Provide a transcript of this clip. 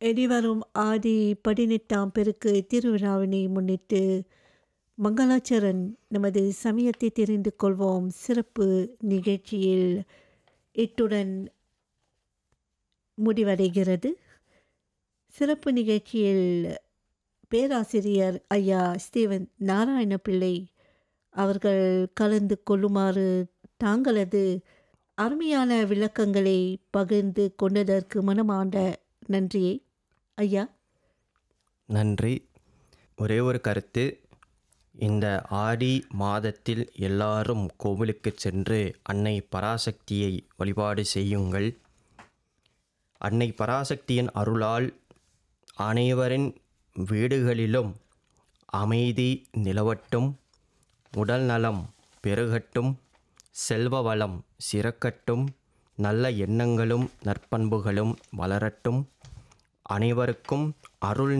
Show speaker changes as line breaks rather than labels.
எதிர்வரும் ஆடி பதினெட்டாம் பெருக்கு திருவிழாவினை முன்னிட்டு மங்களாச்சரன் நமது சமயத்தை தெரிந்து கொள்வோம் சிறப்பு நிகழ்ச்சியில் இத்துடன் முடிவடைகிறது சிறப்பு நிகழ்ச்சியில் பேராசிரியர் ஐயா ஸ்டீவன் நாராயண பிள்ளை அவர்கள் கலந்து கொள்ளுமாறு தாங்களது அருமையான விளக்கங்களை பகிர்ந்து கொண்டதற்கு மனமார்ந்த நன்றியை ஐயா
நன்றி ஒரே ஒரு கருத்து இந்த ஆடி மாதத்தில் எல்லாரும் கோவிலுக்கு சென்று அன்னை பராசக்தியை வழிபாடு செய்யுங்கள் அன்னை பராசக்தியின் அருளால் அனைவரின் வீடுகளிலும் அமைதி நிலவட்டும் உடல் நலம் பெருகட்டும் செல்வ வளம் சிறக்கட்டும் நல்ல எண்ணங்களும் நற்பண்புகளும் வளரட்டும் அனைவருக்கும் அருள்